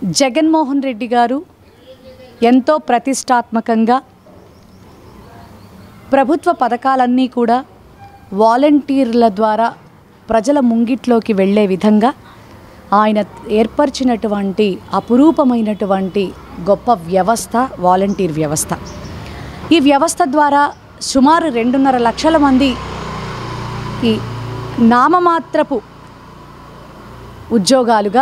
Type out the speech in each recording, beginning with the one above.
జగన్మోహన్ రెడ్డి గారు ఎంతో ప్రతిష్టాత్మకంగా ప్రభుత్వ పథకాలన్నీ కూడా వాలంటీర్ల ద్వారా ప్రజల ముంగిట్లోకి వెళ్ళే విధంగా ఆయన ఏర్పరిచినటువంటి అపురూపమైనటువంటి గొప్ప వ్యవస్థ వాలంటీర్ వ్యవస్థ ఈ వ్యవస్థ ద్వారా సుమారు రెండున్నర లక్షల మంది ఈ నామమాత్రపు ఉద్యోగాలుగా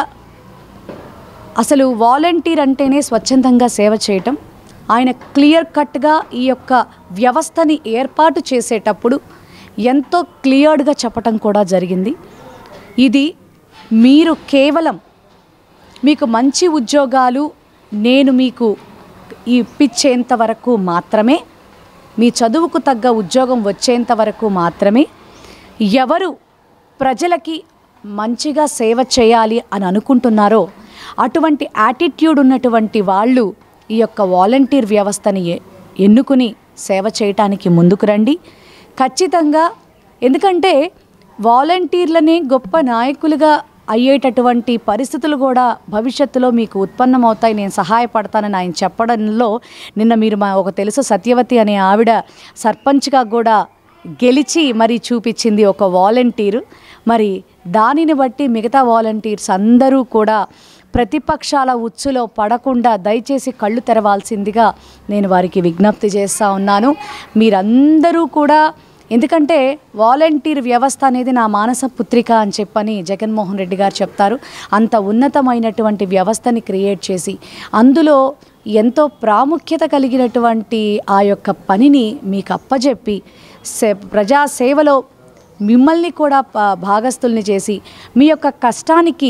అసలు వాలంటీర్ అంటేనే స్వచ్ఛందంగా సేవ చేయటం ఆయన క్లియర్ కట్గా ఈ యొక్క వ్యవస్థని ఏర్పాటు చేసేటప్పుడు ఎంతో క్లియర్డ్గా చెప్పటం కూడా జరిగింది ఇది మీరు కేవలం మీకు మంచి ఉద్యోగాలు నేను మీకు ఇప్పించేంత వరకు మాత్రమే మీ చదువుకు తగ్గ ఉద్యోగం వచ్చేంత వరకు మాత్రమే ఎవరు ప్రజలకి మంచిగా సేవ చేయాలి అని అనుకుంటున్నారో అటువంటి యాటిట్యూడ్ ఉన్నటువంటి వాళ్ళు ఈ యొక్క వాలంటీర్ వ్యవస్థని ఎ- ఎన్నుకుని సేవ చేయటానికి ముందుకు రండి ఖచ్చితంగా ఎందుకంటే వాలంటీర్లని గొప్ప నాయకులుగా అయ్యేటటువంటి పరిస్థితులు కూడా భవిష్యత్తులో మీకు ఉత్పన్నమవుతాయి నేను సహాయపడతానని ఆయన చెప్పడంలో నిన్న మీరు మా ఒక తెలుసు సత్యవతి అనే ఆవిడ సర్పంచ్గా కూడా గెలిచి మరి చూపించింది ఒక వాలంటీరు మరి దానిని బట్టి మిగతా వాలంటీర్స్ అందరూ కూడా ప్రతిపక్షాల ఉచ్చులో పడకుండా దయచేసి కళ్ళు తెరవాల్సిందిగా నేను వారికి విజ్ఞప్తి చేస్తూ ఉన్నాను మీరందరూ కూడా ఎందుకంటే వాలంటీర్ వ్యవస్థ అనేది నా మానస పుత్రిక అని చెప్పని జగన్మోహన్ రెడ్డి గారు చెప్తారు అంత ఉన్నతమైనటువంటి వ్యవస్థని క్రియేట్ చేసి అందులో ఎంతో ప్రాముఖ్యత కలిగినటువంటి ఆ యొక్క పనిని మీకు అప్పజెప్పి సే ప్రజా సేవలో మిమ్మల్ని కూడా ప- భాగస్థుల్ని చేసి మీ యొక్క కష్టానికి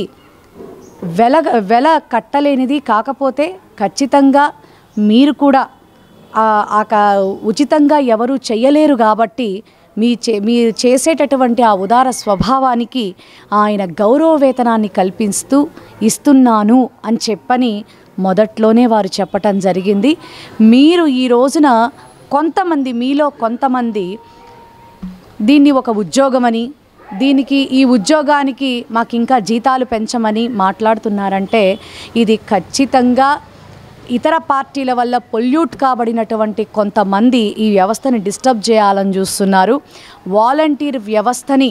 వెల వెల కట్టలేనిది కాకపోతే ఖచ్చితంగా మీరు కూడా ఆ- ఆ క- ఉచితంగా ఎవరు చెయ్యలేరు కాబట్టి మీ చే మీరు చేసేటటువంటి ఆ ఉదార స్వభావానికి ఆయన గౌరవ వేతనాన్ని కల్పిస్తూ ఇస్తున్నాను అని చెప్పని మొదట్లోనే వారు చెప్పటం జరిగింది మీరు ఈ రోజున కొంతమంది మీలో కొంతమంది దీన్ని ఒక ఉద్యోగమని దీనికి ఈ ఉద్యోగానికి మాకు ఇంకా జీతాలు పెంచమని మాట్లాడుతున్నారంటే ఇది ఖచ్చితంగా ఇతర పార్టీల వల్ల పొల్యూట్ కాబడినటువంటి కొంతమంది ఈ వ్యవస్థని డిస్టర్బ్ చేయాలని చూస్తున్నారు వాలంటీర్ వ్యవస్థని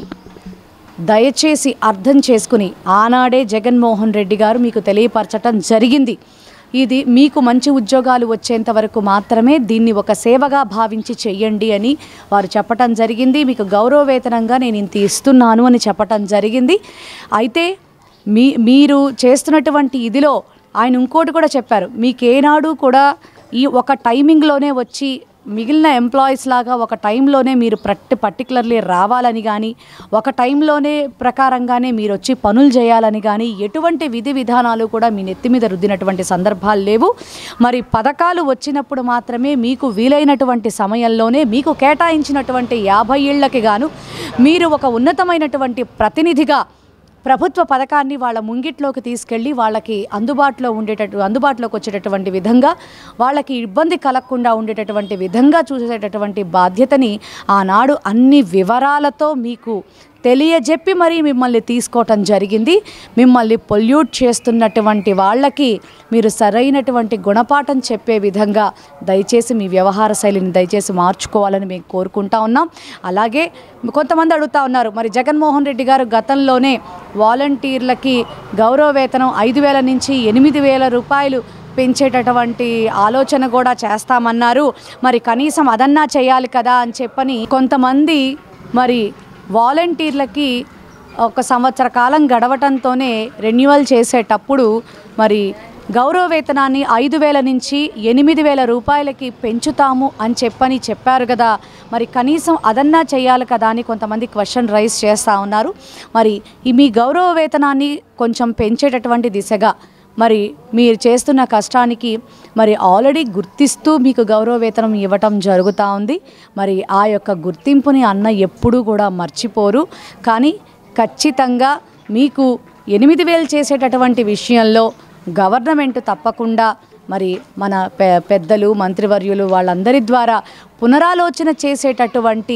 దయచేసి అర్థం చేసుకుని ఆనాడే జగన్మోహన్ రెడ్డి గారు మీకు తెలియపరచటం జరిగింది ఇది మీకు మంచి ఉద్యోగాలు వచ్చేంత వరకు మాత్రమే దీన్ని ఒక సేవగా భావించి చెయ్యండి అని వారు చెప్పటం జరిగింది మీకు గౌరవ వేతనంగా నేను ఇంత ఇస్తున్నాను అని చెప్పటం జరిగింది అయితే మీ మీరు చేస్తున్నటువంటి ఇదిలో ఆయన ఇంకోటి కూడా చెప్పారు మీకేనాడు కూడా ఈ ఒక టైమింగ్లోనే వచ్చి మిగిలిన ఎంప్లాయీస్ లాగా ఒక టైంలోనే మీరు ప్రట్టి పర్టికులర్లీ రావాలని కానీ ఒక టైంలోనే ప్రకారంగానే మీరు వచ్చి పనులు చేయాలని కానీ ఎటువంటి విధి విధానాలు కూడా మీ నెత్తి మీద రుద్దినటువంటి సందర్భాలు లేవు మరి పథకాలు వచ్చినప్పుడు మాత్రమే మీకు వీలైనటువంటి సమయంలోనే మీకు కేటాయించినటువంటి యాభై ఏళ్ళకి గాను మీరు ఒక ఉన్నతమైనటువంటి ప్రతినిధిగా ప్రభుత్వ పథకాన్ని వాళ్ళ ముంగిట్లోకి తీసుకెళ్ళి వాళ్ళకి అందుబాటులో ఉండేటట్టు అందుబాటులోకి వచ్చేటటువంటి విధంగా వాళ్ళకి ఇబ్బంది కలగకుండా ఉండేటటువంటి విధంగా చూసేటటువంటి బాధ్యతని ఆనాడు అన్ని వివరాలతో మీకు తెలియజెప్పి మరీ మిమ్మల్ని తీసుకోవటం జరిగింది మిమ్మల్ని పొల్యూట్ చేస్తున్నటువంటి వాళ్ళకి మీరు సరైనటువంటి గుణపాఠం చెప్పే విధంగా దయచేసి మీ వ్యవహార శైలిని దయచేసి మార్చుకోవాలని మేము కోరుకుంటా ఉన్నాం అలాగే కొంతమంది అడుగుతా ఉన్నారు మరి జగన్మోహన్ రెడ్డి గారు గతంలోనే వాలంటీర్లకి గౌరవ వేతనం ఐదు వేల నుంచి ఎనిమిది వేల రూపాయలు పెంచేటటువంటి ఆలోచన కూడా చేస్తామన్నారు మరి కనీసం అదన్నా చేయాలి కదా అని చెప్పని కొంతమంది మరి వాలంటీర్లకి ఒక సంవత్సర కాలం గడవటంతోనే రెన్యువల్ చేసేటప్పుడు మరి గౌరవ వేతనాన్ని ఐదు వేల నుంచి ఎనిమిది వేల రూపాయలకి పెంచుతాము అని చెప్పని చెప్పారు కదా మరి కనీసం అదన్నా చేయాలి కదా అని కొంతమంది క్వశ్చన్ రైజ్ చేస్తూ ఉన్నారు మరి ఈ మీ గౌరవ వేతనాన్ని కొంచెం పెంచేటటువంటి దిశగా మరి మీరు చేస్తున్న కష్టానికి మరి ఆల్రెడీ గుర్తిస్తూ మీకు గౌరవ వేతనం ఇవ్వటం జరుగుతూ ఉంది మరి ఆ యొక్క గుర్తింపుని అన్న ఎప్పుడూ కూడా మర్చిపోరు కానీ ఖచ్చితంగా మీకు ఎనిమిది వేలు చేసేటటువంటి విషయంలో గవర్నమెంట్ తప్పకుండా మరి మన పె పెద్దలు మంత్రివర్యులు వాళ్ళందరి ద్వారా పునరాలోచన చేసేటటువంటి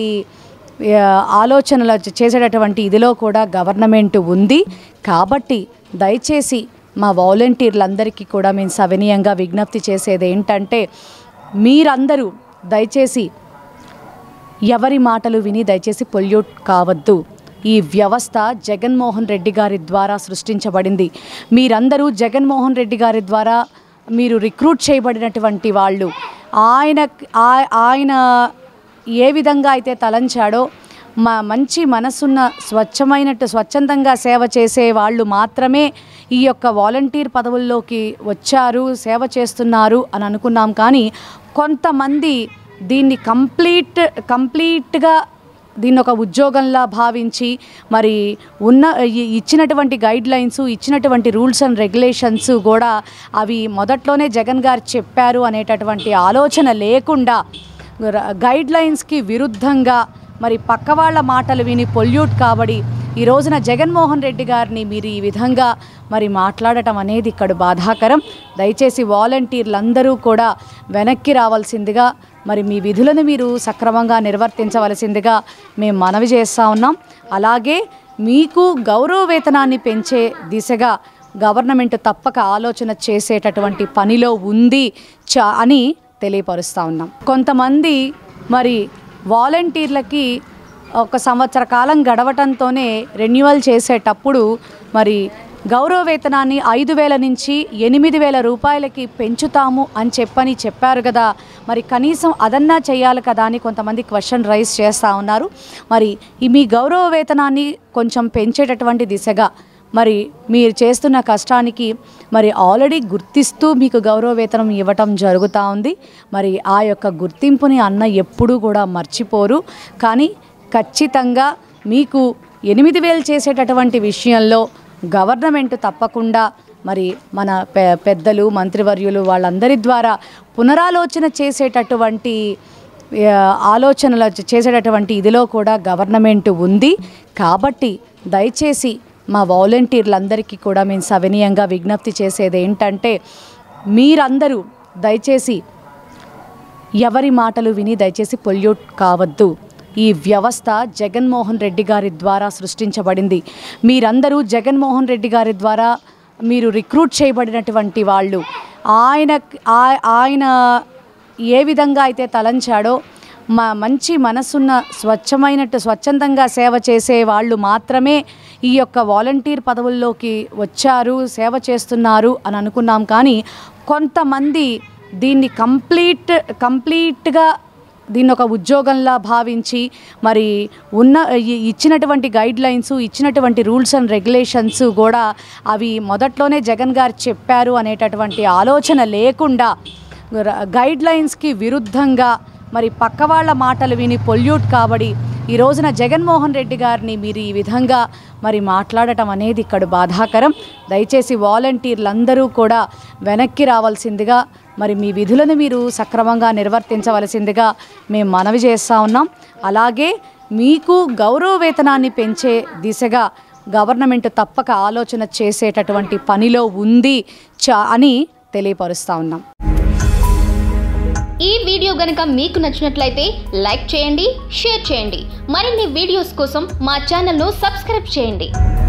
ఆ, ఆలోచనలు చేసేటటువంటి ఇదిలో కూడా గవర్నమెంట్ ఉంది కాబట్టి దయచేసి మా వాలంటీర్లందరికీ కూడా మేము సవినీయంగా విజ్ఞప్తి చేసేది ఏంటంటే మీరందరూ దయచేసి ఎవరి మాటలు విని దయచేసి పొల్యూట్ కావద్దు ఈ వ్యవస్థ జగన్మోహన్ రెడ్డి గారి ద్వారా సృష్టించబడింది మీరందరూ జగన్మోహన్ రెడ్డి గారి ద్వారా మీరు రిక్రూట్ చేయబడినటువంటి వాళ్ళు ఆయన ఆ- ఆయన ఏ విధంగా అయితే తలంచాడో మా మంచి మనసున్న స్వచ్ఛమైనట్టు స్వచ్ఛందంగా సేవ చేసే వాళ్ళు మాత్రమే ఈ యొక్క వాలంటీర్ పదవుల్లోకి వచ్చారు సేవ చేస్తున్నారు అని అనుకున్నాం కానీ కొంతమంది దీన్ని కంప్లీట్ కంప్లీట్గా దీన్ని ఒక ఉద్యోగంలా భావించి మరి ఉన్న ఇ- ఇచ్చినటువంటి గైడ్ లైన్స్ ఇచ్చినటువంటి రూల్స్ అండ్ రెగ్యులేషన్స్ కూడా అవి మొదట్లోనే జగన్ గారు చెప్పారు అనేటటువంటి ఆలోచన లేకుండా ర- గైడ్ లైన్స్కి విరుద్ధంగా మరి పక్క వాళ్ళ మాటలు విని పొల్యూట్ కాబడి ఈ రోజున జగన్మోహన్ రెడ్డి గారిని మీరు ఈ విధంగా మరి మాట్లాడటం అనేది ఇక్కడ బాధాకరం దయచేసి వాలంటీర్లందరూ కూడా వెనక్కి రావాల్సిందిగా మరి మీ విధులను మీరు సక్రమంగా నిర్వర్తించవలసిందిగా మేము మనవి చేస్తూ ఉన్నాం అలాగే మీకు గౌరవ వేతనాన్ని పెంచే దిశగా గవర్నమెంట్ తప్పక ఆలోచన చేసేటటువంటి పనిలో ఉంది చ అని తెలియపరుస్తూ ఉన్నాం కొంతమంది మరి వాలంటీర్లకి ఒక సంవత్సర కాలం గడవటంతోనే రెన్యువల్ చేసేటప్పుడు మరి గౌరవ వేతనాన్ని ఐదు వేల నుంచి ఎనిమిది వేల రూపాయలకి పెంచుతాము అని చెప్పని చెప్పారు కదా మరి కనీసం అదన్నా చేయాలి కదా అని కొంతమంది క్వశ్చన్ రైజ్ చేస్తూ ఉన్నారు మరి ఈ మీ గౌరవ వేతనాన్ని కొంచెం పెంచేటటువంటి దిశగా మరి మీరు చేస్తున్న కష్టానికి మరి ఆల్రెడీ గుర్తిస్తూ మీకు గౌరవ వేతనం ఇవ్వటం జరుగుతూ ఉంది మరి ఆ యొక్క గుర్తింపుని అన్న ఎప్పుడూ కూడా మర్చిపోరు కానీ ఖచ్చితంగా మీకు ఎనిమిది వేలు చేసేటటువంటి విషయంలో గవర్నమెంట్ తప్పకుండా మరి మన పె పెద్దలు మంత్రివర్యులు వాళ్ళందరి ద్వారా పునరాలోచన చేసేటటువంటి ఆ, ఆలోచనలు చేసేటటువంటి ఇదిలో కూడా గవర్నమెంట్ ఉంది కాబట్టి దయచేసి మా వాలంటీర్లందరికీ కూడా మేము సవినీయంగా విజ్ఞప్తి చేసేది ఏంటంటే మీరందరూ దయచేసి ఎవరి మాటలు విని దయచేసి పొల్యూట్ కావద్దు ఈ వ్యవస్థ జగన్మోహన్ రెడ్డి గారి ద్వారా సృష్టించబడింది మీరందరూ జగన్మోహన్ రెడ్డి గారి ద్వారా మీరు రిక్రూట్ చేయబడినటువంటి వాళ్ళు ఆయన ఆ- ఆయన ఏ విధంగా అయితే తలంచాడో మా మంచి మనసున్న స్వచ్ఛమైనట్టు స్వచ్ఛందంగా సేవ చేసే వాళ్ళు మాత్రమే ఈ యొక్క వాలంటీర్ పదవుల్లోకి వచ్చారు సేవ చేస్తున్నారు అని అనుకున్నాం కానీ కొంతమంది దీన్ని కంప్లీట్ కంప్లీట్గా దీన్ని ఒక ఉద్యోగంలా భావించి మరి ఉన్న ఇ- ఇచ్చినటువంటి గైడ్ లైన్స్ ఇచ్చినటువంటి రూల్స్ అండ్ రెగ్యులేషన్స్ కూడా అవి మొదట్లోనే జగన్ గారు చెప్పారు అనేటటువంటి ఆలోచన లేకుండా ర- గైడ్ లైన్స్కి విరుద్ధంగా మరి పక్క వాళ్ళ మాటలు విని పొల్యూట్ కాబడి ఈ రోజున జగన్మోహన్ రెడ్డి గారిని మీరు ఈ విధంగా మరి మాట్లాడటం అనేది ఇక్కడ బాధాకరం దయచేసి వాలంటీర్లందరూ కూడా వెనక్కి రావాల్సిందిగా మరి మీ విధులను మీరు సక్రమంగా నిర్వర్తించవలసిందిగా మేము మనవి చేస్తూ ఉన్నాం అలాగే మీకు గౌరవ వేతనాన్ని పెంచే దిశగా గవర్నమెంట్ తప్పక ఆలోచన చేసేటటువంటి పనిలో ఉంది చ అని తెలియపరుస్తూ ఉన్నాం ఈ వీడియో గనుక మీకు నచ్చినట్లయితే లైక్ చేయండి షేర్ చేయండి మరిన్ని వీడియోస్ కోసం మా ఛానల్ను సబ్స్క్రైబ్ చేయండి